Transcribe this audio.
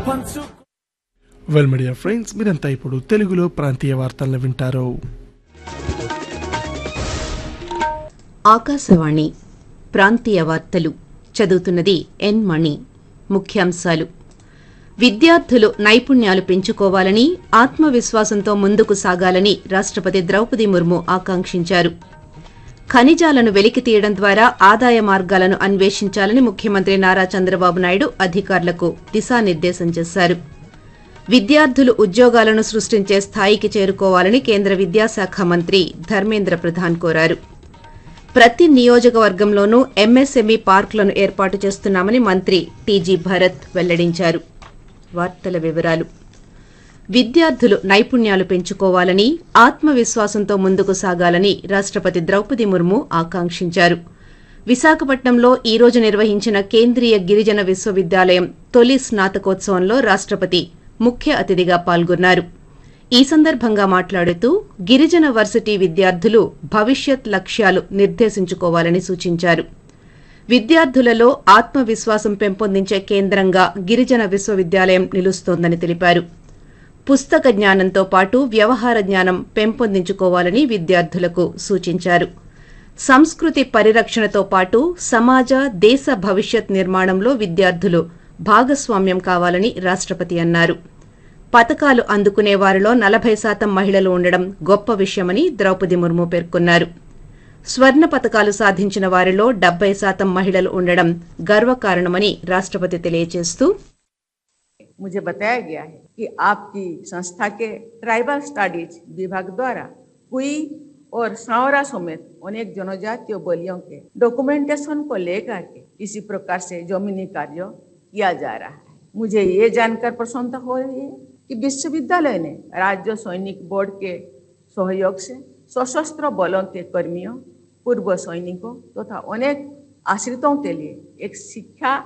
పంచు well media friends మీరంతా ఇప్పుడు తెలుగులో ప్రాంతీయ వార్తలను వింటారు ఆకాశవాణి ప్రాంతీయ వార్తలు చదువుతున్నది ఎన్ మణి ముఖ్యాంశాలు విద్యార్థులు నైపుణ్యాలు పెంచుకోవాలని ఆత్మవిశ్వాసంతో ముందుకు సాగాలని రాష్టపతి ద్రౌపది ముర్ము ఆకాంక్షించారు ఖనిజాలను వెలికి తీయడం ద్వారా ఆదాయ మార్గాలను అన్వేషించాలని ముఖ్యమంత్రి నారా చంద్రబాబు నాయుడు అధికారులకు దిశానిర్దేశం చేశారు విద్యార్థులు ఉద్యోగాలను సృష్టించే స్థాయికి చేరుకోవాలని కేంద్ర విద్యాశాఖ మంత్రి ధర్మేంద్ర ప్రధాన్ కోరారు ప్రతి నియోజకవర్గంలోనూ ఎంఎస్ఎంఈ పార్కులను ఏర్పాటు చేస్తున్నామని మంత్రి టీజీ భరత్ వెల్లడించారు వార్తల వివరాలు విద్యార్థులు నైపుణ్యాలు పెంచుకోవాలని ఆత్మవిశ్వాసంతో ముందుకు సాగాలని రాష్టపతి ద్రౌపది ముర్ము ఆకాంక్షించారు విశాఖపట్నంలో ఈ రోజు నిర్వహించిన కేంద్రీయ గిరిజన విశ్వవిద్యాలయం తొలి స్నాతకోత్సవంలో రాష్టపతి ముఖ్య అతిథిగా పాల్గొన్నారు ఈ సందర్భంగా మాట్లాడుతూ గిరిజన వర్సిటీ విద్యార్థులు భవిష్యత్ లక్ష్యాలు నిర్దేశించుకోవాలని సూచించారు విద్యార్థులలో ఆత్మవిశ్వాసం పెంపొందించే కేంద్రంగా గిరిజన విశ్వవిద్యాలయం నిలుస్తోందని తెలిపారు పుస్తక జ్ఞానంతో పాటు వ్యవహార జ్ఞానం పెంపొందించుకోవాలని విద్యార్థులకు సూచించారు సంస్కృతి పరిరక్షణతో పాటు సమాజ దేశ భవిష్యత్ నిర్మాణంలో విద్యార్థులు భాగస్వామ్యం కావాలని రాష్టపతి అన్నారు పథకాలు అందుకునే వారిలో నలభై శాతం మహిళలు ఉండడం గొప్ప విషయమని ద్రౌపది ముర్ము పేర్కొన్నారు స్వర్ణ పథకాలు సాధించిన వారిలో డెబ్బై శాతం మహిళలు ఉండడం గర్వకారణమని రాష్టపతి తెలియజేస్తూ मुझे बताया गया है कि आपकी संस्था के ट्राइबल स्टडीज विभाग द्वारा कुई और सावरा समेत अनेक जनजातीय बोलियों के डॉक्यूमेंटेशन को लेकर के इसी प्रकार से जमीनी कार्य किया जा रहा है मुझे ये जानकर प्रसन्नता हो रही है कि विश्वविद्यालय ने राज्य सैनिक बोर्ड के सहयोग से सशस्त्र बलों के कर्मियों पूर्व सैनिकों तथा तो अनेक आश्रितों के लिए एक शिक्षा